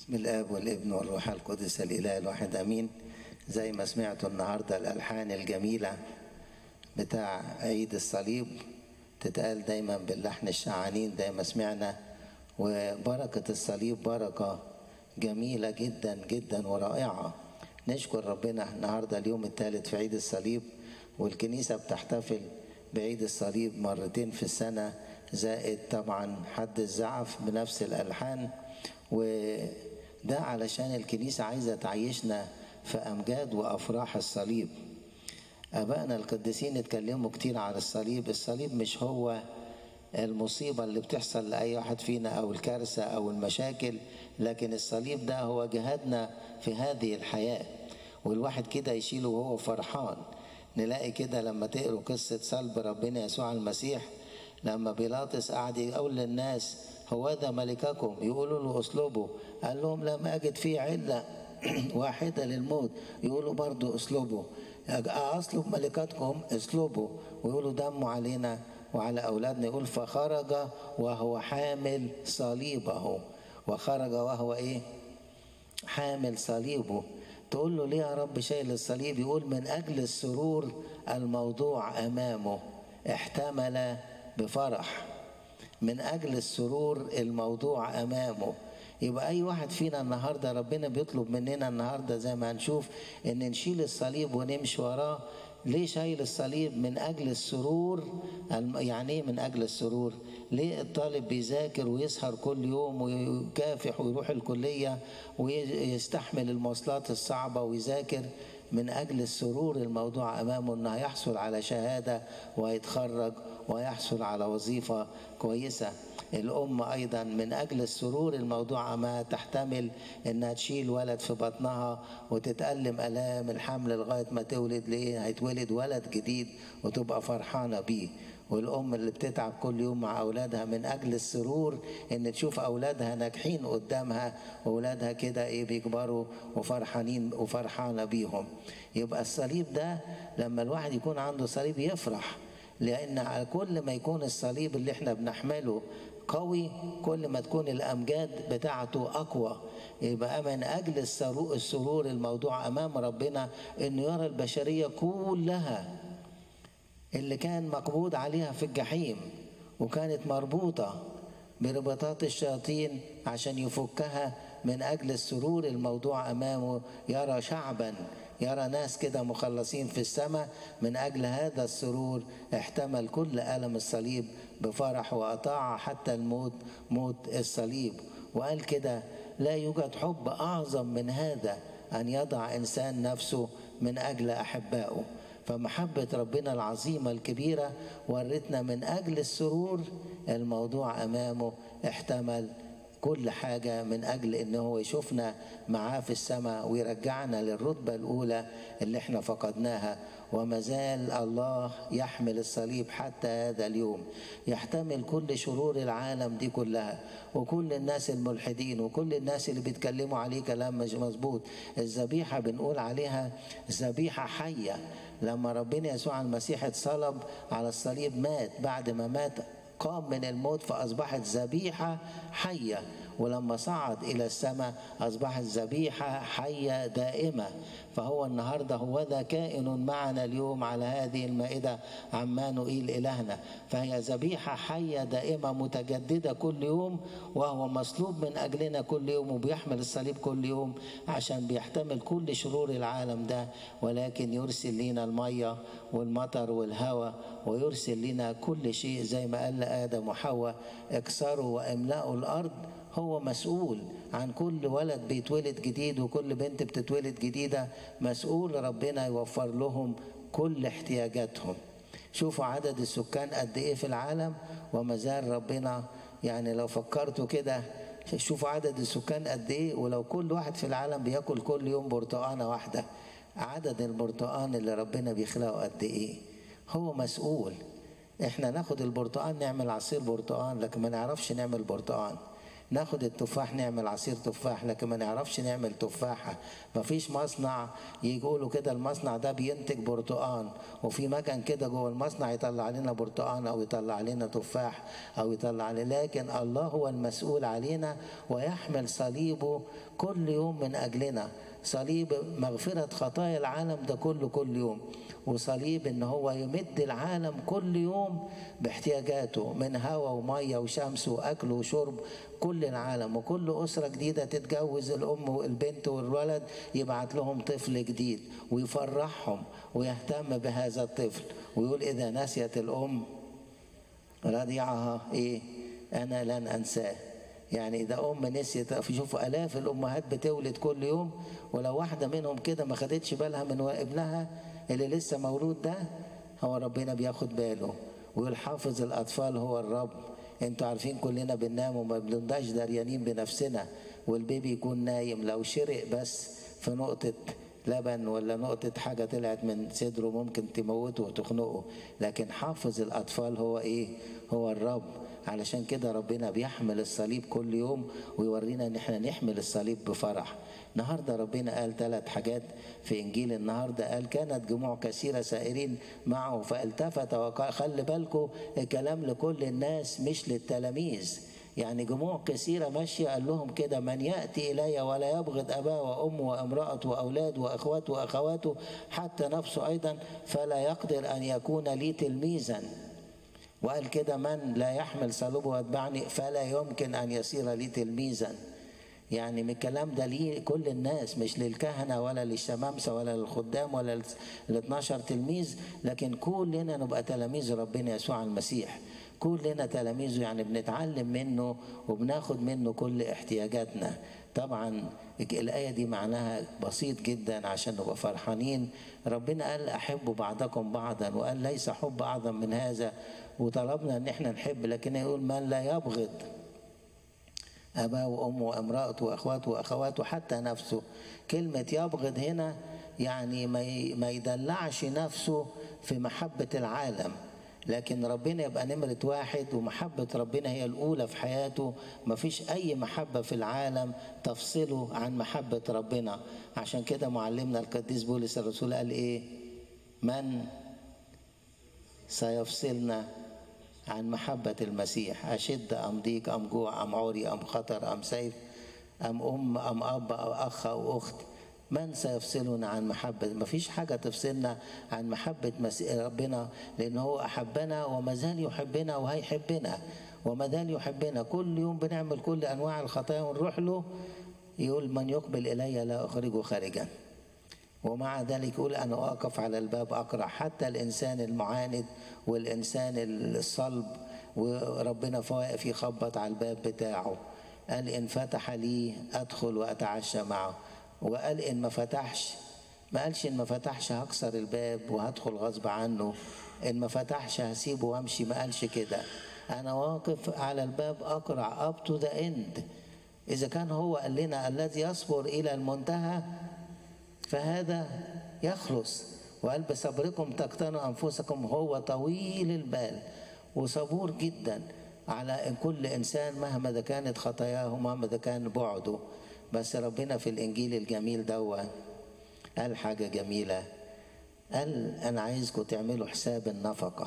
بسم الاب والابن والروح القدس الاله الواحد امين زي ما سمعتوا النهارده الالحان الجميله بتاع عيد الصليب تتقال دايما باللحن الشعانين زي ما سمعنا وبركه الصليب بركه جميله جدا جدا ورائعه نشكر ربنا النهارده اليوم الثالث في عيد الصليب والكنيسه بتحتفل بعيد الصليب مرتين في السنه زائد طبعا حد الزعف بنفس الالحان وده علشان الكنيسة عايزة تعيشنا في أمجاد وأفراح الصليب أبائنا القديسين اتكلموا كتير عن الصليب الصليب مش هو المصيبة اللي بتحصل لأي واحد فينا أو الكارثة أو المشاكل لكن الصليب ده هو جهادنا في هذه الحياة والواحد كده يشيله وهو فرحان نلاقي كده لما تقروا قصة صلب ربنا يسوع المسيح لما بيلاطس قعد يقول للناس هو ده ملككم يقولوا له اسلبوا قال لهم لم اجد فيه عله واحده للموت يقولوا برضو اسلبوا اصلب ملكتكم اسلبوا ويقولوا دموا علينا وعلى اولادنا يقول فخرج وهو حامل صليبه وخرج وهو ايه حامل صليبه تقول له ليه يا رب شايل الصليب يقول من اجل السرور الموضوع امامه احتمل بفرح من اجل السرور الموضوع امامه يبقى اي واحد فينا النهارده ربنا بيطلب مننا النهارده زي ما هنشوف ان نشيل الصليب ونمشي وراه ليه شايل الصليب من اجل السرور يعني ايه من اجل السرور ليه الطالب بيذاكر ويسهر كل يوم ويكافح ويروح الكليه ويستحمل المواصلات الصعبه ويذاكر من اجل السرور الموضوع امامه انه هيحصل على شهاده ويتخرج ويحصل على وظيفه كويسه الام ايضا من اجل السرور الموضوع ما تحتمل انها تشيل ولد في بطنها وتتالم الام الحمل لغايه ما تولد ليه هيتولد ولد جديد وتبقى فرحانه بيه والام اللي بتتعب كل يوم مع اولادها من اجل السرور ان تشوف اولادها ناجحين قدامها واولادها كده ايه بيكبروا وفرحانين وفرحانه بيهم يبقى الصليب ده لما الواحد يكون عنده صليب يفرح لان على كل ما يكون الصليب اللي احنا بنحمله قوي كل ما تكون الامجاد بتاعته اقوى يبقى من اجل السرور الموضوع امام ربنا انه يرى البشريه كلها اللي كان مقبوض عليها في الجحيم وكانت مربوطة برباطات الشياطين عشان يفكها من أجل السرور الموضوع أمامه يرى شعبا يرى ناس كده مخلصين في السماء من أجل هذا السرور احتمل كل ألم الصليب بفرح وأطاع حتى الموت موت الصليب وقال كده لا يوجد حب أعظم من هذا أن يضع إنسان نفسه من أجل أحبائه فمحبة ربنا العظيمة الكبيرة ورتنا من أجل السرور الموضوع أمامه احتمل كل حاجة من أجل إن هو يشوفنا معاه في السماء ويرجعنا للرتبة الأولى اللي احنا فقدناها وما زال الله يحمل الصليب حتى هذا اليوم يحتمل كل شرور العالم دي كلها وكل الناس الملحدين وكل الناس اللي بيتكلموا عليه كلام مش مظبوط الذبيحة بنقول عليها ذبيحة حية لما ربنا يسوع المسيح اتصلب على الصليب مات بعد ما مات قام من الموت فأصبحت ذبيحة حية ولما صعد إلى السماء أصبحت ذبيحة حية دائمة فهو النهاردة هو ذا كائن معنا اليوم على هذه المائدة عمانوئيل إلهنا فهي ذبيحة حية دائمة متجددة كل يوم وهو مصلوب من أجلنا كل يوم وبيحمل الصليب كل يوم عشان بيحتمل كل شرور العالم ده ولكن يرسل لنا المية والمطر والهواء ويرسل لنا كل شيء زي ما قال لآدم وحواء اكسروا واملأوا الأرض هو مسؤول عن كل ولد بيتولد جديد وكل بنت بتتولد جديدة مسؤول ربنا يوفر لهم كل احتياجاتهم شوفوا عدد السكان قد ايه في العالم وما زال ربنا يعني لو فكرتوا كده شوفوا عدد السكان قد ايه ولو كل واحد في العالم بياكل كل يوم برتقانة واحدة عدد البرتقان اللي ربنا بيخلقه قد ايه هو مسؤول احنا ناخد البرتقان نعمل عصير برتقان لكن ما نعرفش نعمل برتقان ناخد التفاح نعمل عصير تفاح لكن ما نعرفش نعمل تفاحة مفيش مصنع يقولوا كده المصنع ده بينتج برتقان وفي مكان كده جوه المصنع يطلع لنا برتقان او يطلع لنا تفاح او يطلع لنا لكن الله هو المسؤول علينا ويحمل صليبه كل يوم من اجلنا صليب مغفرة خطايا العالم ده كله كل يوم وصليب ان هو يمد العالم كل يوم باحتياجاته من هواء وميه وشمس واكل وشرب كل العالم وكل اسره جديده تتجوز الام والبنت والولد يبعت لهم طفل جديد ويفرحهم ويهتم بهذا الطفل ويقول اذا نسيت الام رضيعها ايه انا لن انساه يعني اذا ام نسيت شوفوا الاف الامهات بتولد كل يوم ولو واحده منهم كده ما خدتش بالها من ابنها اللي لسه مولود ده هو ربنا بياخد باله ويقول حافظ الاطفال هو الرب انتوا عارفين كلنا بننام وما بنبقاش دريانين بنفسنا والبيبي يكون نايم لو شرق بس في نقطه لبن ولا نقطة حاجة طلعت من صدره ممكن تموته وتخنقه لكن حافظ الأطفال هو إيه؟ هو الرب علشان كده ربنا بيحمل الصليب كل يوم ويورينا ان احنا نحمل الصليب بفرح النهارده ربنا قال ثلاث حاجات في انجيل النهارده قال كانت جموع كثيره سائرين معه فالتفت وقال خلي بالكم الكلام لكل الناس مش للتلاميذ يعني جموع كثيرة ماشية قال لهم كده من يأتي إلي ولا يبغض أباه وأمه وامرأته وأولاده وأخواته وأخواته حتى نفسه أيضا فلا يقدر أن يكون لي تلميذا وقال كده من لا يحمل صليبه ويتبعني فلا يمكن ان يصير لي تلميذا يعني من الكلام ده ليه كل الناس مش للكهنة ولا للشمامسة ولا للخدام ولا ال 12 تلميذ لكن كلنا نبقى تلاميذ ربنا يسوع المسيح كلنا تلاميذه يعني بنتعلم منه وبناخد منه كل احتياجاتنا طبعا الآية دي معناها بسيط جدا عشان نبقى فرحانين ربنا قال أحبوا بعضكم بعضا وقال ليس حب أعظم من هذا وطلبنا ان احنا نحب لكن يقول من لا يبغض اباه وامه وامراته واخواته واخواته حتى نفسه كلمه يبغض هنا يعني ما يدلعش نفسه في محبه العالم لكن ربنا يبقى نمرة واحد ومحبة ربنا هي الأولى في حياته مفيش أي محبة في العالم تفصله عن محبة ربنا عشان كده معلمنا القديس بولس الرسول قال إيه من سيفصلنا عن محبة المسيح أشد أم ضيق أم جوع أم عري أم خطر أم سيف أم أم أم أب أو أخ أو أخت من سيفصلنا عن محبة ما فيش حاجة تفصلنا عن محبة ربنا لأن هو أحبنا وما زال يحبنا وهيحبنا وما زال يحبنا كل يوم بنعمل كل أنواع الخطايا ونروح له يقول من يقبل إلي لا أخرجه خارجا ومع ذلك يقول أنا أقف على الباب أقرأ حتى الإنسان المعاند والإنسان الصلب وربنا واقف يخبط على الباب بتاعه قال إن فتح لي أدخل وأتعشى معه وقال إن ما فتحش ما قالش إن ما فتحش هكسر الباب وهدخل غصب عنه إن ما فتحش هسيبه وأمشي ما قالش كده أنا واقف على الباب أقرع أب تو ذا إند إذا كان هو قال لنا الذي يصبر إلى المنتهى فهذا يخلص وقال بصبركم تقتنوا أنفسكم هو طويل البال وصبور جدا على كل إنسان مهما ده كانت خطاياه مهما ده كان بعده بس ربنا في الإنجيل الجميل دوا قال حاجة جميلة قال أنا عايزكم تعملوا حساب النفقة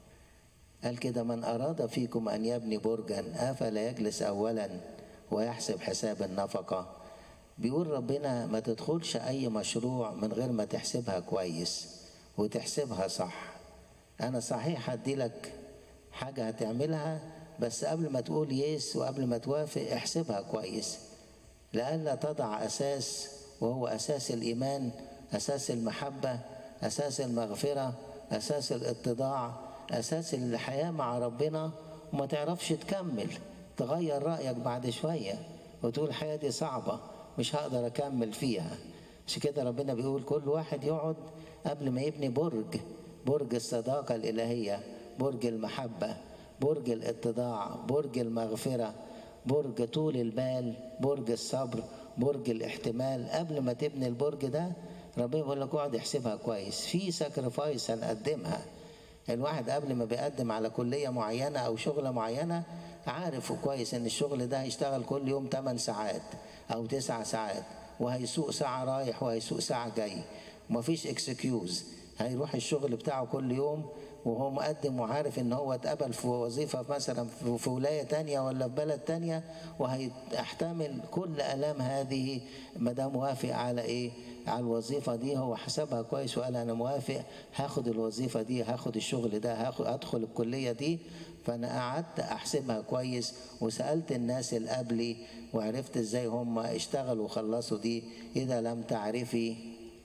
قال كده من أراد فيكم أن يبني برجا أفلا يجلس أولا ويحسب حساب النفقة بيقول ربنا ما تدخلش أي مشروع من غير ما تحسبها كويس وتحسبها صح أنا صحيح هدي لك حاجة هتعملها بس قبل ما تقول يس وقبل ما توافق احسبها كويس لئلا تضع أساس وهو أساس الإيمان أساس المحبة أساس المغفرة أساس الاتضاع أساس الحياة مع ربنا وما تعرفش تكمل تغير رأيك بعد شوية وتقول حياتي صعبة مش هقدر أكمل فيها عشان كده ربنا بيقول كل واحد يقعد قبل ما يبني برج برج الصداقة الإلهية برج المحبة برج الاتضاع برج المغفرة برج طول البال برج الصبر برج الاحتمال قبل ما تبني البرج ده ربنا بيقول لك اقعد احسبها كويس في ساكرفايس هنقدمها الواحد قبل ما بيقدم على كلية معينة أو شغلة معينة عارف كويس ان الشغل ده هيشتغل كل يوم 8 ساعات او 9 ساعات وهيسوق ساعة رايح وهيسوق ساعة جاي ومفيش اكسكيوز هيروح الشغل بتاعه كل يوم وهو مقدم وعارف ان هو اتقبل في وظيفة مثلا في ولاية تانية ولا في بلد تانية وهيحتمل كل الام هذه ما دام موافق على ايه على الوظيفة دي هو حسبها كويس وقال انا موافق هاخد الوظيفة دي هاخد الشغل ده هاخد ادخل الكلية دي فانا قعدت احسبها كويس وسالت الناس اللي قبلي وعرفت ازاي هم اشتغلوا وخلصوا دي اذا لم تعرفي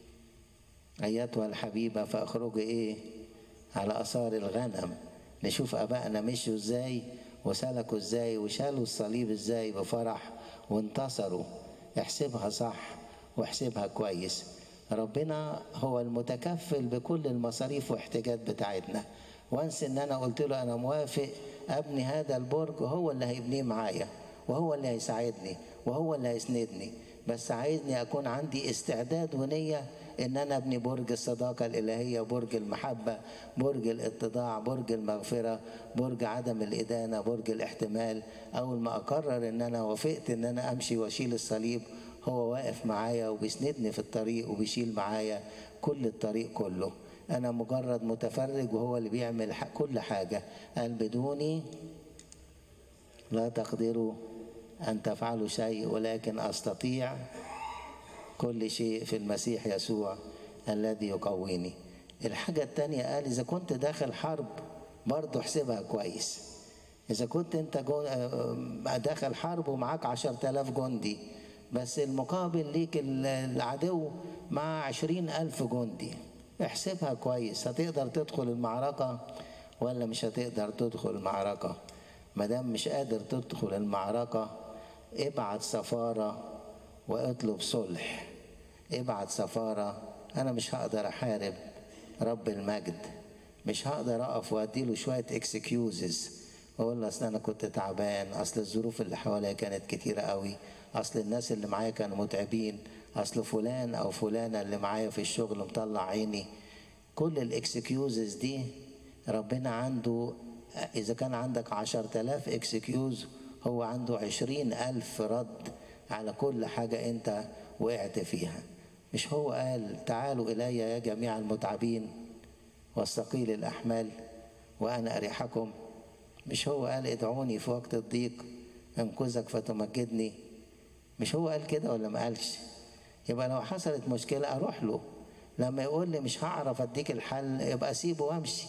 ايتها الحبيبه فاخرجي ايه على اثار الغنم نشوف ابائنا مشوا ازاي وسلكوا ازاي وشالوا الصليب ازاي بفرح وانتصروا احسبها صح واحسبها كويس ربنا هو المتكفل بكل المصاريف واحتياجات بتاعتنا وانس ان انا قلت له انا موافق ابني هذا البرج هو اللي هيبنيه معايا وهو اللي هيساعدني وهو اللي هيسندني بس عايزني اكون عندي استعداد ونيه ان انا ابني برج الصداقه الالهيه برج المحبه برج الاتضاع برج المغفره برج عدم الادانه برج الاحتمال اول ما اقرر ان انا وافقت ان انا امشي واشيل الصليب هو واقف معايا وبيسندني في الطريق وبيشيل معايا كل الطريق كله أنا مجرد متفرج وهو اللي بيعمل كل حاجة قال بدوني لا تقدروا أن تفعلوا شيء ولكن أستطيع كل شيء في المسيح يسوع الذي يقويني الحاجة التانية قال إذا كنت داخل حرب برضه احسبها كويس إذا كنت أنت داخل حرب ومعاك عشر تلاف جندي بس المقابل ليك العدو مع عشرين ألف جندي احسبها كويس هتقدر تدخل المعركة ولا مش هتقدر تدخل المعركة مادام مش قادر تدخل المعركة ابعت سفارة واطلب صلح ابعت سفارة أنا مش هقدر أحارب رب المجد مش هقدر أقف وأديله شوية اكسكيوزز وأقول له أصل أنا كنت تعبان أصل الظروف اللي حواليا كانت كتيرة قوي أصل الناس اللي معايا كانوا متعبين اصل فلان او فلانه اللي معايا في الشغل مطلع عيني كل الاكسكيوزز دي ربنا عنده اذا كان عندك عشر تلاف اكسكيوز هو عنده عشرين الف رد على كل حاجة انت وقعت فيها مش هو قال تعالوا الي يا جميع المتعبين والثقيل الاحمال وانا اريحكم مش هو قال ادعوني في وقت الضيق انقذك فتمجدني مش هو قال كده ولا ما قالش يبقى لو حصلت مشكلة أروح له لما يقول لي مش هعرف أديك الحل يبقى أسيبه وأمشي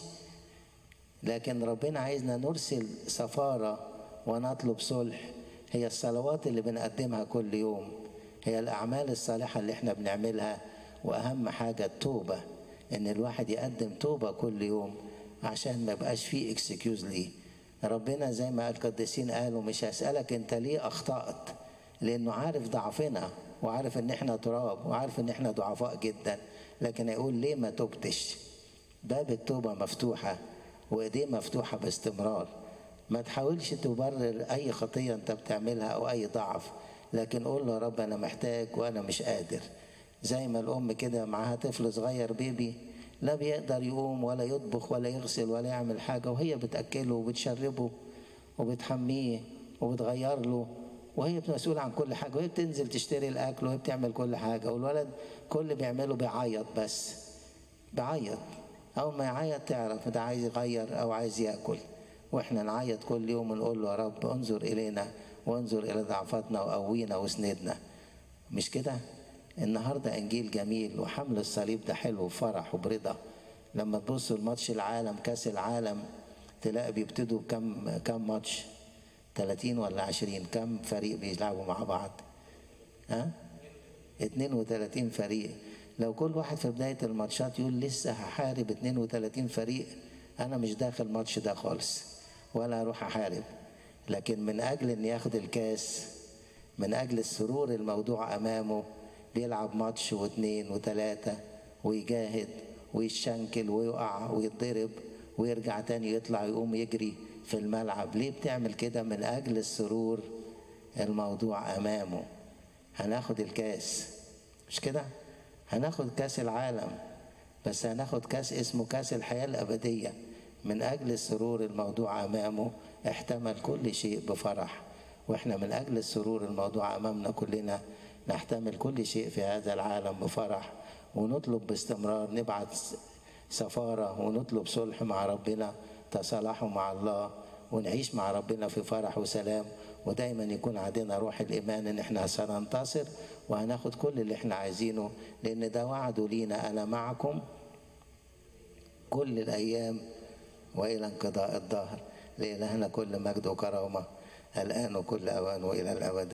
لكن ربنا عايزنا نرسل سفارة ونطلب صلح هي الصلوات اللي بنقدمها كل يوم هي الأعمال الصالحة اللي احنا بنعملها وأهم حاجة التوبة إن الواحد يقدم توبة كل يوم عشان ما يبقاش فيه اكسكيوز ليه ربنا زي ما القديسين قالوا مش هسألك أنت ليه أخطأت لأنه عارف ضعفنا وعارف ان احنا تراب وعارف ان احنا ضعفاء جدا لكن يقول ليه ما تبتش باب التوبة مفتوحة وايديه مفتوحة باستمرار ما تحاولش تبرر اي خطية انت بتعملها او اي ضعف لكن قول له يا رب انا محتاج وانا مش قادر زي ما الام كده معاها طفل صغير بيبي لا بيقدر يقوم ولا يطبخ ولا يغسل ولا يعمل حاجة وهي بتأكله وبتشربه وبتحميه وبتغير له وهي مسؤولة عن كل حاجة وهي بتنزل تشتري الأكل وهي بتعمل كل حاجة والولد كل اللي بيعمله بيعيط بس بيعيط أول ما يعيط تعرف ده عايز يغير أو عايز ياكل وإحنا نعيط كل يوم ونقول له يا رب انظر إلينا وانظر إلى ضعفاتنا وقوينا واسندنا مش كده؟ النهاردة إنجيل جميل وحمل الصليب ده حلو وفرح وبرضا لما تبصوا الماتش العالم كاس العالم تلاقي بيبتدوا كم كم ماتش 30 ولا 20 كم فريق بيلعبوا مع بعض ها 32 فريق لو كل واحد في بداية الماتشات يقول لسه هحارب 32 فريق أنا مش داخل الماتش ده خالص ولا أروح أحارب لكن من أجل إن ياخد الكاس من أجل السرور الموضوع أمامه بيلعب ماتش واثنين وثلاثة ويجاهد ويشنكل ويقع ويتضرب ويرجع تاني يطلع يقوم يجري في الملعب ليه بتعمل كده من أجل السرور الموضوع أمامه هناخد الكاس مش كده هناخد كاس العالم بس هناخد كاس اسمه كاس الحياة الأبدية من أجل السرور الموضوع أمامه احتمل كل شيء بفرح وإحنا من أجل السرور الموضوع أمامنا كلنا نحتمل كل شيء في هذا العالم بفرح ونطلب باستمرار نبعت سفارة ونطلب صلح مع ربنا تصالحوا مع الله ونعيش مع ربنا في فرح وسلام ودايما يكون عندنا روح الإيمان إن إحنا سننتصر وهناخد كل اللي إحنا عايزينه لأن ده وعده لينا أنا معكم كل الأيام وإلى انقضاء الدهر لإلهنا كل مجد وكرامة الآن وكل أوان وإلى الأبد